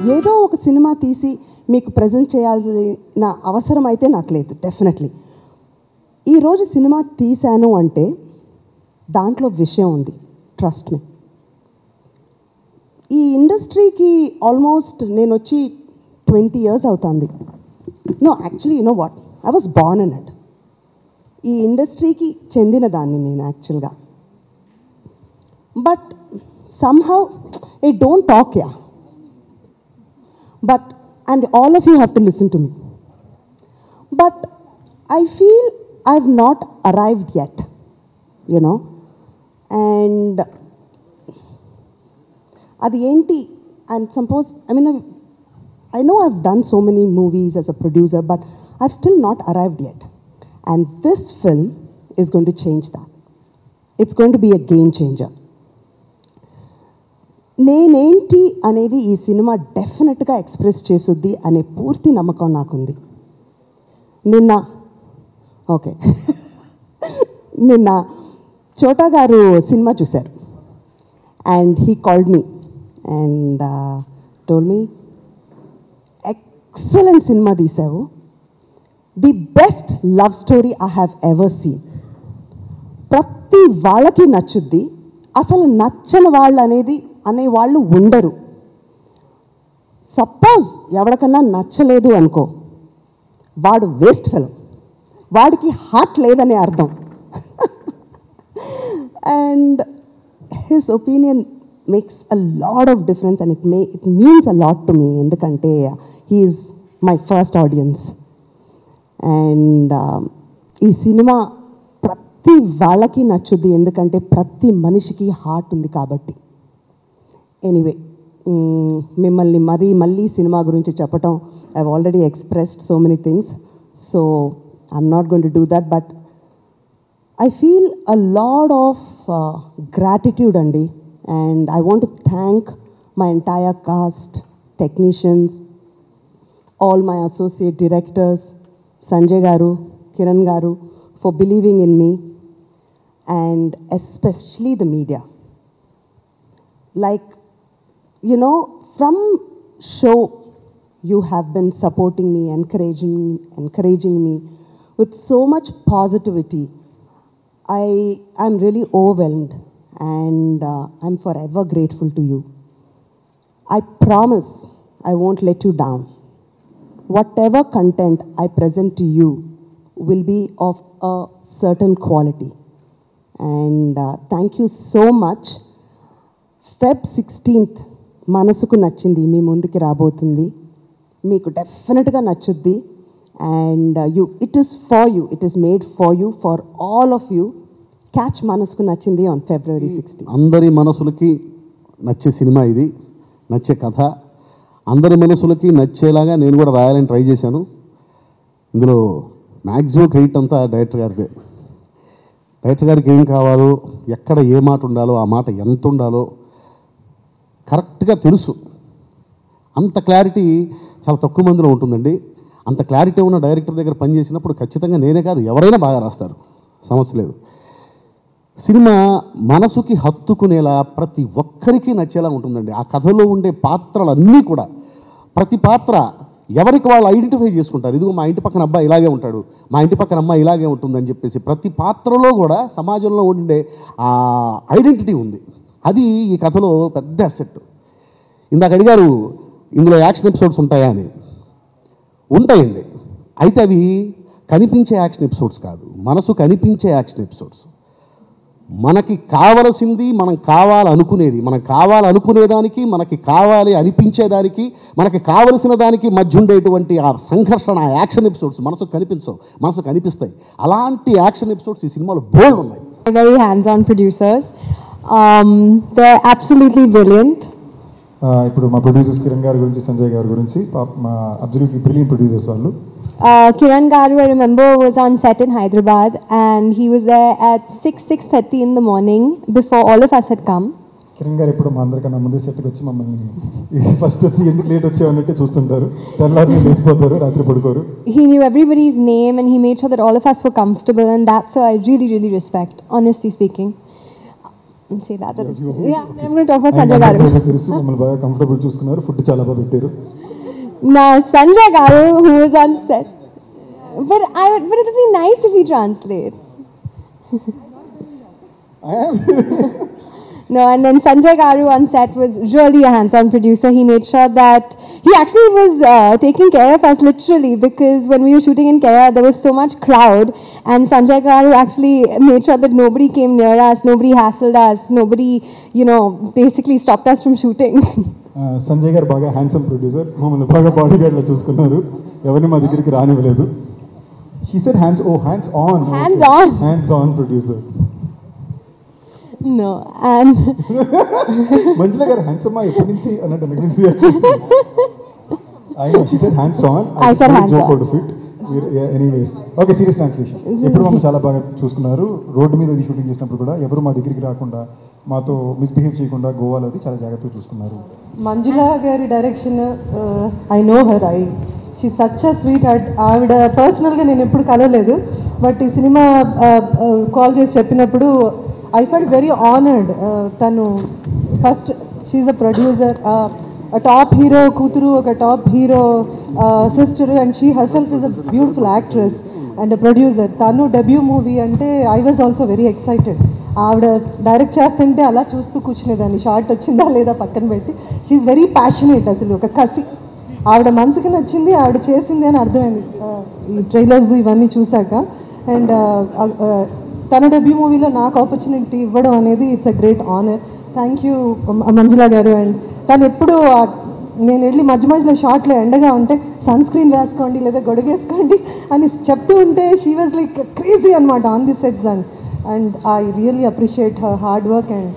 ఏదో ఒక సినిమా తీసి మీకు ప్రజెంట్ చేయాల్సిన అవసరం అయితే నాకు లేదు డెఫినెట్లీ ఈరోజు సినిమా తీశాను అంటే దాంట్లో విషయం ఉంది ట్రస్ట్ మీ ఈ ఇండస్ట్రీకి ఆల్మోస్ట్ నేను వచ్చి ట్వంటీ ఇయర్స్ అవుతుంది no actually you know what I was born in it ఈ ఇండస్ట్రీకి చెందిన దాన్ని నేను యాక్చువల్గా but somehow I don't talk ya but and all of you have to listen to me but I feel I have not arrived yet you know and అది ఏంటి and suppose I mean I know I've done so many movies as a producer but I've still not arrived yet and this film is going to change that it's going to be a game changer నేనేంటి అనేది ఈ cinema డెఫినెట్గా express చేసుద్ది అనే పూర్తి నమ్మకం నాకుంది నిన్న okay నిన్న చోటా గారు సినిమా చూశారు and he called me and told me excellent cinema తీసావు the best love story I have ever seen ప్రతి వాళ్ళకి నచ్చుద్ది అసలు నచ్చని వాళ్ళు అనేది అనే వాళ్ళు ఉండరు సపోజ్ ఎవరికన్నా నచ్చలేదు అనుకో వాడు వేస్ట్ ఫెలో వాడికి హార్ట్ లేదని అర్థం and his opinion makes a lot of difference and it may it means a lot to me ఎందుకంటే he's my first audience and ఈ సినిమా ప్రతి వాళ్ళకి నచ్చుద్ది ఎందుకంటే ప్రతి మనిషికి హార్ట్ ఉంది కాబట్టి ఎనీవే మిమ్మల్ని మరీ మళ్ళీ సినిమా గురించి చెప్పటం I already expressed so many things so I'm not going to do that but I feel a lot of gratitude అండి and I want to thank my entire cast technicians all my associate directors Sanjay garu Kiran garu for believing in me and especially the media like you know from show you have been supporting me encouraging encouraging me with so much positivity i i'm really overwhelmed and uh, i'm forever grateful to you i promise i won't let you down whatever content i present to you will be of a certain quality and uh, thank you so much Feb sixteenth మనసుకు నచ్చింది మీ ముందుకి రాబోతుంది మీకు డెఫినెట్గా నచ్చుద్ది and you it is for you it is made for you for all of you catch మనసుకు నచ్చింది ఆన్ ఫిబ్రవరి సిక్స్టీన్ అందరి మనసులకి నచ్చే సినిమా ఇది నచ్చే కథ అందరి మనసులకి నచ్చేలాగా నేను కూడా రాయాలని ట్రై చేశాను ఇందులో మ్యాక్సిమం క్రెడిట్ అంతా డైరెక్టర్ గారిదే డైరెక్టర్ గారికి ఏం కావాలో ఎక్కడ ఏ మాట ఉండాలో ఆ మాట ఎంత ఉండాలో కరెక్ట్గా తెలుసు అంత క్లారిటీ చాలా తక్కువ మందిలో ఉంటుందండి అంత క్లారిటీ ఉన్న డైరెక్టర్ దగ్గర పనిచేసినప్పుడు ఖచ్చితంగా నేనే కాదు ఎవరైనా బాగా రాస్తారు సమస్య లేదు సినిమా మనసుకి హత్తుకునేలా ప్రతి ఒక్కరికి నచ్చేలా ఉంటుందండి ఆ కథలో ఉండే పాత్రలన్నీ కూడా ప్రతి పాత్ర ఎవరికి వాళ్ళు ఐడెంటిఫై చేసుకుంటారు ఇదిగో మా ఇంటి పక్కన అబ్బాయి ఇలాగే ఉంటాడు మా ఇంటి పక్కన అమ్మాయి ఇలాగే ఉంటుందని చెప్పేసి ప్రతి పాత్రలో కూడా సమాజంలో ఉండే ఆ ఐడెంటిటీ ఉంది అది ఈ కథలో పెద్ద అసెట్ ఇందాక అడిగారు ఇందులో యాక్షన్ ఎపిసోడ్స్ ఉంటాయా అని ఉంటాయండి అయితే అవి కనిపించే యాక్షన్ ఎపిసోడ్స్ కాదు మనసు కనిపించే యాక్షన్ ఎపిసోడ్స్ మనకి కావలసింది మనం కావాలనుకునేది మనం కావాలనుకునేదానికి మనకి కావాలి అనిపించేదానికి మనకి కావలసిన దానికి మధ్య ఉండేటువంటి ఆ సంఘర్షణ ఆ యాక్షన్ ఎపిసోడ్స్ మనసుకు కనిపించవు మనసు కనిపిస్తాయి అలాంటి యాక్షన్ ఎపిసోడ్స్ ఈ సినిమాలో బోల్డ్ ఉన్నాయి very hands-on producers. Um, they're absolutely brilliant. ఆ, ఇప్పుడు మా ప్రొడ్యూసర్స్ కిరణ్ గారి గురించి సంజయ్ గారి గురించి పాప మా అబ్జల్యూట్లీ బ్రిలియన్ ప్రొడ్యూసర్స్ వాళ్ళు Uh, Kiran Garu, I remember, was on set in Hyderabad, and he was there at six six thirty in the morning before all of us had come. Kiran garu ఎప్పుడు మా అందరికన్నా ముందే సెట్కి వచ్చి మమ్మల్ని ఫస్ట్ వచ్చి ఎందుకు లేట్ వచ్చావు అన్నట్టు చూస్తుంటారు తెల్లారి లేచిపోతారు రాత్రి పడుకోరు He knew everybody's name, and he made sure that all of us were comfortable, and that's what I really, really respect, honestly speaking. say that. Yeah, I'm going to talk about Sanjay Garu. అందరికీ తెలుసు మమ్మల్ని బాగా comfortable చూసుకున్నారు food చాలా బాగా పెట్టారు Now, Sanjay Garu, who is on set, but I, but it would be nice if he translates. No, and then Sanjay Garu on set was really a hands-on producer. He made sure that he actually was uh, taking care of us literally because when we were shooting in Kerala, there was so much crowd, and Sanjay Garu actually made sure that nobody came near us, nobody hassled us, nobody, you know, basically stopped us from shooting. ఆ, సంజయ్ గారు బాగా handsome producer మమ్మల్ని బాగా body గార్డ్లో చూసుకున్నారు ఎవరిని మా దగ్గరికి రానివ్వలేదు he said hands oh hands on Hands on. Hands on producer no, and Manjula garu handsome ఎప్పటి నుంచి అన్నట్టు నాకు నుంచి ఆయన she said hands on I said hands joke on. Outfit anyways okay serious translation ఎప్పుడు మమ్మల్ని చాలా బాగా చూసుకున్నారు రోడ్డు మీద ఇది షూటింగ్ చేసినప్పుడు కూడా ఎవరు మా దగ్గరికి రాకుండా మాతో మిస్బిహేవ్ చేయకుండా గోవాలో అది చాలా జాగ్రత్తగా చూసుకున్నారు మంజుల గారి direction I know her I she such a sweet ఆవిడ పర్సనల్గా నేను ఎప్పుడు కలవలేదు బట్ ఈ సినిమా కాల్ చేసి చెప్పినప్పుడు ఐ ఫెల్ట్ వెరీ ఆనర్డ్ తను first she's a producer top hero కూతురు ఒక top hero sister and she herself is a beautiful actress and producer తను డెబ్యూ మూవీ అంటే I was also very excited ఆవిడ direct చేస్తుంటే అలా చూస్తూ కూర్చునేదాన్ని షార్ట్ వచ్చిందా లేదా పక్కన పెట్టి షీఈ్ వెరీ ప్యాషనేట్ అసలు ఒక కసి ఆవిడ మనసుకి నచ్చింది ఆవిడ చేసింది అని అర్థమైంది ఆ, ఈ ట్రైలర్స్ ఇవన్నీ చూశాక అండ్ తన డెబ్యూ మూవీలో నాకు ఆపర్చునిటీ ఇవ్వడం అనేది it's a great honour thank you Manjula garu and తను ఎప్పుడు ఆ- నేను వెళ్ళి మధ్య మధ్యలో షార్ట్లో ఎండగా ఉంటే సన్ స్క్రీన్ రాసుకోండి లేదా గొడగేసుకోండి అని చెప్తూ ఉంటే షీ వాజ్ లైక్ క్రేజీ అనమాట on the sets and and I really appreciate her hard work and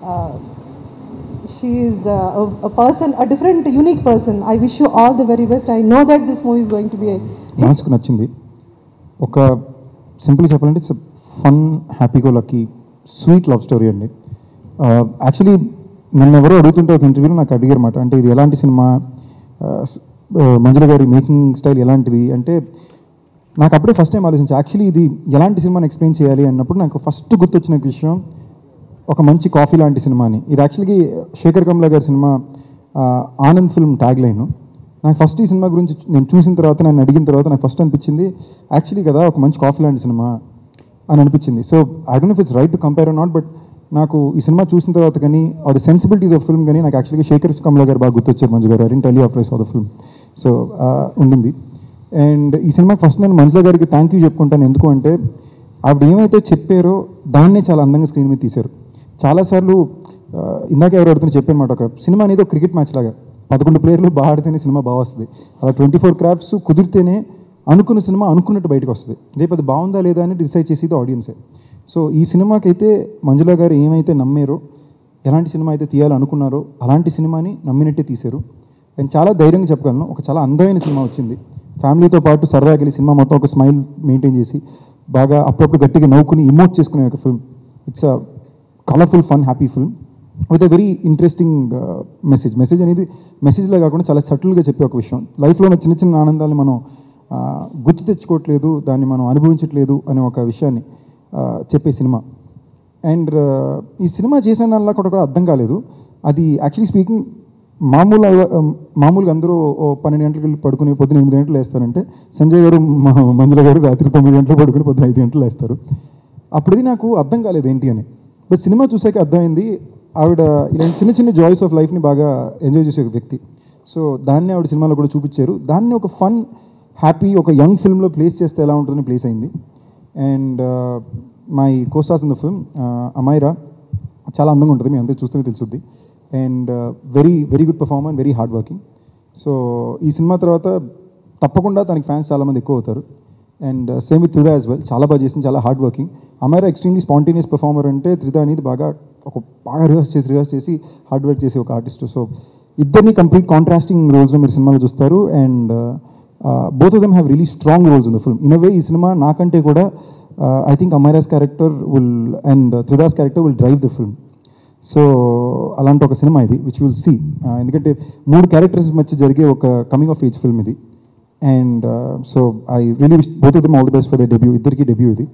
she is uh, a, a person, a different, unique person. I wish you all the very best. I know that this movie is going to be a మనసుకు నచ్చింది ఒక simple చెప్పాలంటే it's fun happy go lucky sweet love story అండి actually నన్ను ఎవరో అడుగుతుంటే ఒక ఇంటర్వ్యూలో నాకు అడిగారు మాట అంటే ఇది ఎలాంటి సినిమా మంజుల గారి మేకింగ్ స్టైల్ ఎలాంటిది అంటే నాకు అప్పుడే ఫస్ట్ టైం ఆలోచించి యాక్చువల్లీ ఇది ఎలాంటి సినిమాని ఎక్స్ప్లెయిన్ చేయాలి అన్నప్పుడు నాకు ఫస్ట్ గుర్తొచ్చిన విషయం ఒక మంచి కాఫీ లాంటి సినిమా అని ఇది యాక్చువల్గా శేఖర్ కమ్లా గారి సినిమా ఆ, ఆనంద్ ఫిల్మ్ ట్యాగ్ లైన్ నాకు ఫస్ట్ ఈ సినిమా గురించి నేను చూసిన తర్వాత నన్ను అడిగిన తర్వాత నాకు ఫస్ట్ అనిపించింది యాక్చువల్లీ కదా ఒక మంచి కాఫీ లాంటి సినిమా అని అనిపించింది so I don't if it's right to compare not but నాకు ఈ సినిమా చూసిన తర్వాత కానీ are the sensibilities of film కానీ నాకు యాక్చువల్గా శేఖర్ కమ్లా గారు బాగా గుర్తొచ్చారు Manju garu I tell you of of the film so ఉండింది అండ్ ఈ సినిమాకి ఫస్ట్ నేను మంజుల గారికి థ్యాంక్ యూ చెప్పుకుంటాను ఎందుకు అంటే ఆవిడ ఏమైతే చెప్పారో దాన్నే చాలా అందంగా స్క్రీన్ మీద తీశారు చాలాసార్లు ఆ, ఇందాక ఎవరు అడుగుతున్న చెప్పాను మాట ఒక సినిమా అనేది ఒక క్రికెట్ మ్యాచ్ లాగా పదకొండు ప్లేయర్లు బాగా ఆడితేనే సినిమా బాగా వస్తుంది అలా ట్వంటీ ఫోర్ క్రాఫ్ట్స్ కుదిరితేనే అనుకున్న సినిమా అనుకున్నట్టు బయటకు వస్తుంది రేపు అది బాగుందా లేదా అని డిసైడ్ చేసేది ఆడియన్సే సో ఈ సినిమాకైతే మంజుల గారు ఏమైతే నమ్మారో ఎలాంటి సినిమా అయితే తీయాలనుకున్నారో అలాంటి సినిమాని నమ్మినట్టే తీశారు అండ్ చాలా ధైర్యంగా చెప్పగలను ఒక చాలా అందమైన సినిమా వచ్చింది ఫ్యామిలీతో పాటు సరదాగా వెళ్ళి సినిమా మొత్తం ఒక స్మైల్ మెయింటైన్ చేసి బాగా అప్పుడప్పుడు గట్టిగా నవ్వుకుని ఇమోట్ చేసుకునే ఒక film it's a colourful fun happy film with a very interesting message message అనేది మెసేజ్లో కాకుండా చాలా సటిల్గా చెప్పే ఒక విషయం లైఫ్లో ఉన్న చిన్న చిన్న ఆనందాలను మనం ఆ, గుర్తు తెచ్చుకోవట్లేదు దాన్ని మనం అనుభవించట్లేదు అనే ఒక విషయాన్ని ఆ, చెప్పే సినిమా అండ్ ఈ సినిమా చేసిన దానిలో కూడా కూడా అర్థం కాలేదు అది యాక్చువల్లీ స్పీకింగ్ మామూలు అవ- మామూలుగా అందరూ ఓ పన్నెండు గంటలకు వెళ్ళి పడుకుని పొద్దున ఎనిమిది గంటలు వేస్తారంటే సంజయ్ గారు మా మంజుల గారు రాత్రి తొమ్మిది గంటలు పడుకుని పొద్దున ఐదు గంటలు వేస్తారు అప్పుడది నాకు అర్థం కాలేదు ఏంటి అని బట్ సినిమా చూసాక అర్థమైంది ఆవిడ ఇలాంటి చిన్న చిన్న జాయ్స్ ఆఫ్ లైఫ్ని బాగా ఎంజాయ్ చేసే ఒక వ్యక్తి సో దాన్ని ఆవిడ సినిమాలో కూడా చూపించారు దాన్ని ఒక ఫన్ హ్యాపీ ఒక యంగ్ ఫిల్మ్లో ప్లేస్ చేస్తే ఎలా ఉంటుందని ప్లేస్ అయింది and my costars in the film Amaira చాలా అందంగా ఉంటుంది మీ అందరూ చూస్తేనే తెలుసుద్ది and very very good performer very hard working so ఈ సినిమా తర్వాత తప్పకుండా తనకి ఫ్యాన్స్ చాలామంది ఎక్కువ అవుతారు and same with Tridha as well చాలా బాగా చేసింది చాలా హార్డ్ వర్కింగ్ అమైరా ఎక్స్ట్రీమ్లీ స్పాంటేనియస్ పర్ఫార్మర్ అంటే త్రిదా అనేది బాగా ఒక బాగా రిహర్స్ చేసి రిహర్స్ చేసి హార్డ్ వర్క్ చేసే ఒక ఆర్టిస్ట్ సో ఇద్దరిని కంప్లీట్ కాంట్రాస్టింగ్ రోల్స్లో మీరు సినిమాలో చూస్తారు and both of them have really strong roles in the film in a way ఈ సినిమా నాకంటే కూడా I think Amaira's character will and Tridha's character will drive the film so అలాంటి ఒక సినిమా ఇది విచ్ విల్ సీ ఎందుకంటే మూడు క్యారెక్టర్స్ మధ్య జరిగే ఒక కమింగ్ ఆఫ్ ఏజ్ ఫిల్మ్ ఇది and so I really wish both of them all the best for the debut ఇద్దరికి డెబ్యూ ఇది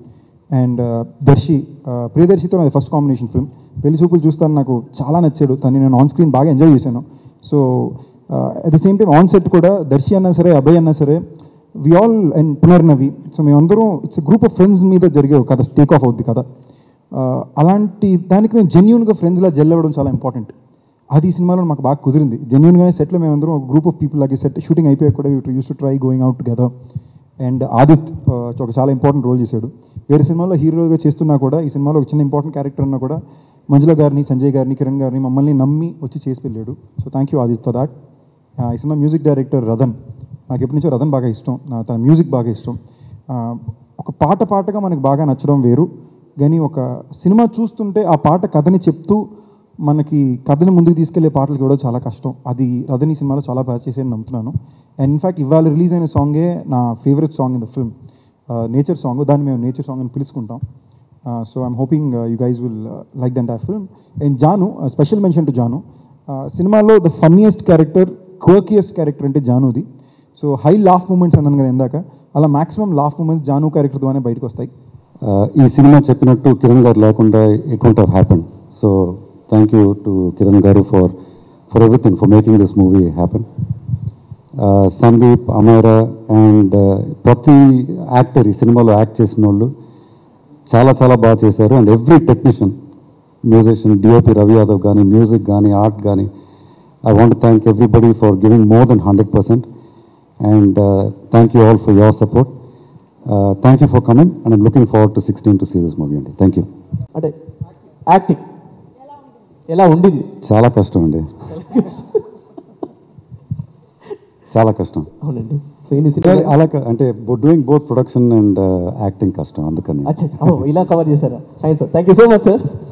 అండ్ దర్శి uh, ప్రియదర్శితో నాది ఫస్ట్ కాంబినేషన్ ఫిల్మ్ పెళ్లి చూపులు చూస్తాను నాకు చాలా నచ్చాడు తను నేను ఆన్ స్క్రీన్ బాగా ఎంజాయ్ చేశాను so at the same time on set కూడా దర్శి అన్నా సరే అభయ్ అన్నా సరే we all and Punarnavi so మేమందరం ఇట్స్ గ్రూప్ ఆఫ్ ఫ్రెండ్స్ మీద జరిగే ఒక కథ టేక్ ఆఫ్ అవుద్ది కదా అలాంటి దానికి మేము జెన్యున్గా ఫ్రెండ్స్లా జెల్ అవ్వడం చాలా ఇంపార్టెంట్ అది ఈ సినిమాలో మాకు బాగా కుదిరింది జెన్యున్గానే సెట్లో మేమందరం ఒక గ్రూప్ ఆఫ్ పీపుల్ లాగే సెట్ షూటింగ్ అయిపోయాక కూడా used to try going out together and Adith ఆ, ఒక చాలా ఇంపార్టెంట్ రోల్ చేశాడు వేరే సినిమాలో హీరోగా చేస్తున్నా కూడా ఈ సినిమాలో ఒక చిన్న ఇంపార్టెంట్ క్యారెక్టర్ ఉన్నా కూడా మంజుల గారిని సంజయ్ గారిని కిరణ్ గారిని మమ్మల్ని నమ్మి వచ్చి చేసి వెళ్ళాడు so thank you Adith for that ఈ సినిమా మ్యూజిక్ డైరెక్టర్ రథన్ నాకు ఎప్పటి నుంచో రథన్ బాగా ఇష్టం నా తన మ్యూజిక్ బాగా ఇష్టం ఆ, ఒక పాట పాటగా మనకు బాగా నచ్చడం వేరు కానీ ఒక సినిమా చూస్తుంటే ఆ పాట కథని చెప్తూ మనకి కథని ముందుకు తీసుకెళ్లే పాటలు కూడా చాలా కష్టం అది రథన్ ఈ సినిమాలో చాలా బాగా చేసేది నమ్ముతున్నాను అండ్ ఇన్ఫాక్ట్ ఇవాళ రిలీజ్ అయిన సాంగే నా favourite song in the film nature song దాన్ని మేము నేచర్ సాంగ్ అని పిలుచుకుంటాం so I'm hoping you guys will like దంట్ ఆ film and Janu special mention to Janu సినిమాలో the funniest character quirkiest character అంటే జానుది సో హై లాఫ్ మూమెంట్స్ అన్నాను కదా ఇందాక అలా maximum laugh moments Janu character ద్వారానే బయటకు వస్తాయి ఆ, ఈ సినిమా చెప్పినట్టు కిరణ్ గారు లేకుండా it won't have happen so thank you to Kiran garu for for everything for making this movie happen Sandeep Amaira and ప్రతి యాక్టర్ ఈ సినిమాలో యాక్ట్ చేసిన వాళ్ళు చాలా చాలా బాగా చేశారు and every technician musician DOP Ravi Yadav కానీ మ్యూజిక్ కానీ ఆర్ట్ కానీ I want thank everybody for giving more than hundred percent and thank you all for your support thank you for coming and I'm looking forward to sixteen to see this movie అండి thank you అంటే acting ఎలా ఉండింది చాలా కష్టం అండి చాలా కష్టం అవునండి సో ఇన్ని సినిమా అలా క- అంటే doing both production and acting కష్టం అందుకని అచ్చా అచ్చా. ఓ, ఇలా కవర్ చేశారా fine sir thank you so much sir